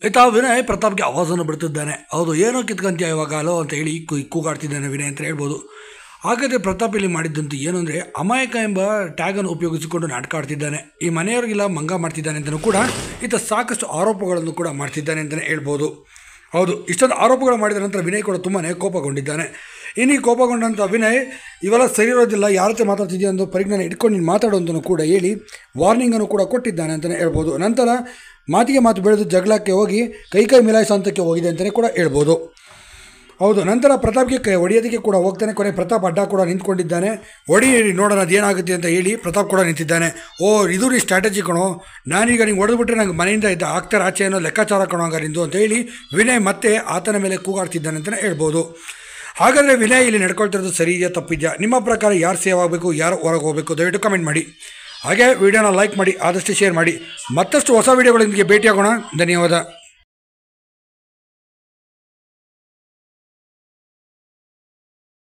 ಇತ್ತ ವಿನಯ್ ಪ್ರತಾಪ್ಗೆ ಆವಾಜನ್ನು ಬಿಡ್ತಿದ್ದಾನೆ ಹೌದು ಏನೋ ಕಿತ್ಕೊಂತೀಯ ಇವಾಗ ಅಲೋ ಅಂತ ಹೇಳಿ ಕೂ- ಕೂಗಾಡ್ತಿದ್ದಾನೆ ವಿನಯ್ ಅಂತ ಹೇಳ್ಬೋದು ಹಾಗಾದರೆ ಪ್ರತಾಪ್ ಇಲ್ಲಿ ಮಾಡಿದ್ದಂತೂ ಏನು ಅಂದರೆ ಅಮಾಯಕ ಎಂಬ ಟ್ಯಾಗನ್ನು ಉಪಯೋಗಿಸಿಕೊಂಡು ನಾಟಕ ಆಡ್ತಿದ್ದಾನೆ ಈ ಮನೆಯವರಿಗೆಲ್ಲ ಮಂಗ ಮಾಡ್ತಿದ್ದಾನೆ ಅಂತಲೂ ಕೂಡ ಈತ ಸಾಕಷ್ಟು ಆರೋಪಗಳನ್ನು ಕೂಡ ಮಾಡ್ತಿದ್ದಾನೆ ಅಂತಲೇ ಹೇಳ್ಬೋದು ಹೌದು ಇಷ್ಟೊಂದು ಆರೋಪಗಳು ಮಾಡಿದ ನಂತರ ವಿನಯ್ ಕೂಡ ತುಂಬಾ ಕೋಪಗೊಂಡಿದ್ದಾನೆ ಇನ್ನು ಈ ಕೋಪಗೊಂಡಂಥ ವಿನಯ್ ಇವೆಲ್ಲ ಸರಿ ಇರೋದಿಲ್ಲ ಯಾರ ಹತ್ರ ಮಾತಾಡ್ತಿದ್ಯಾ ಅಂತ ಪರಿಜ್ಞಾನ ಇಟ್ಕೊಂಡು ನೀನು ಮಾತಾಡು ಅಂತಲೂ ಕೂಡ ಹೇಳಿ ವಾರ್ನಿಂಗನ್ನು ಕೂಡ ಕೊಟ್ಟಿದ್ದಾನೆ ಅಂತಲೇ ಹೇಳ್ಬೋದು ನಂತರ ಮಾತಿಗೆ ಮಾತು ಬೆಳೆದು ಜಗಳಕ್ಕೆ ಹೋಗಿ ಕೈ ಕೈ ಮಿಲಾಯಿಸೋ ಹಂತಕ್ಕೆ ಹೋಗಿದೆ ಅಂತಲೇ ಕೂಡ ಹೇಳ್ಬೋದು ಹೌದು ನಂತರ ಪ್ರತಾಪ್ಗೆ ಕೈ ಹೊಡೆಯೋದಕ್ಕೆ ಕೂಡ ಹೋಗ್ತಾನೆ ಕೊನೆ ಪ್ರತಾಪ್ ಅಡ್ಡ ಕೂಡ ನಿಂತ್ಕೊಂಡಿದ್ದಾನೆ ಹೊಡಿ ನೋಡೋಣ ಅದೇನಾಗುತ್ತೆ ಅಂತ ಹೇಳಿ ಪ್ರತಾಪ್ ಕೂಡ ನಿಂತಿದ್ದಾನೆ ಓ ಇದು ರೀ ಸ್ಟ್ರಾಟಜಿ ಕಣೋ ನಾನೀಗ ನಿಂಗೆ ಹೊಡೆದ್ಬಿಟ್ರೆ ನಂಗೆ ಮನೆಯಿಂದ ಇದ್ದ ಆಗ್ತಾರೆ ಆಚೆ ಅನ್ನೋ ಲೆಕ್ಕಾಚಾರ ಕಣೋ ಹಂಗಾರೆ ನಿಂದು ಅಂತ ಹೇಳಿ ವಿನಯ್ ಮತ್ತೆ ಆತನ ಮೇಲೆ ಕೂಗಾಡ್ತಿದ್ದಾನೆ ಅಂತಲೇ ಹೇಳ್ಬೋದು ಹಾಗಾದರೆ ವಿನಯ್ ಇಲ್ಲಿ ನಡ್ಕೊಳ್ತಿರೋದು ಸರಿ ಇದೆಯಾ ತಪ್ಪಿದೆಯಾ ನಿಮ್ಮ ಪ್ರಕಾರ ಯಾರು ಸೇವ್ ಆಗಬೇಕು ಯಾರು ಹೊರಗೆ ಹೋಗಬೇಕು ದಯವಿಟ್ಟು ಕಮೆಂಟ್ ಮಾಡಿ ಹಾಗೆ ವಿಡಿಯೋನ ಲೈಕ್ ಮಾಡಿ ಆದಷ್ಟು ಶೇರ್ ಮಾಡಿ ಮತ್ತಷ್ಟು ಹೊಸ ವಿಡಿಯೋಗಳೊಂದಿಗೆ ಭೇಟಿಯಾಗೋಣ ಧನ್ಯವಾದ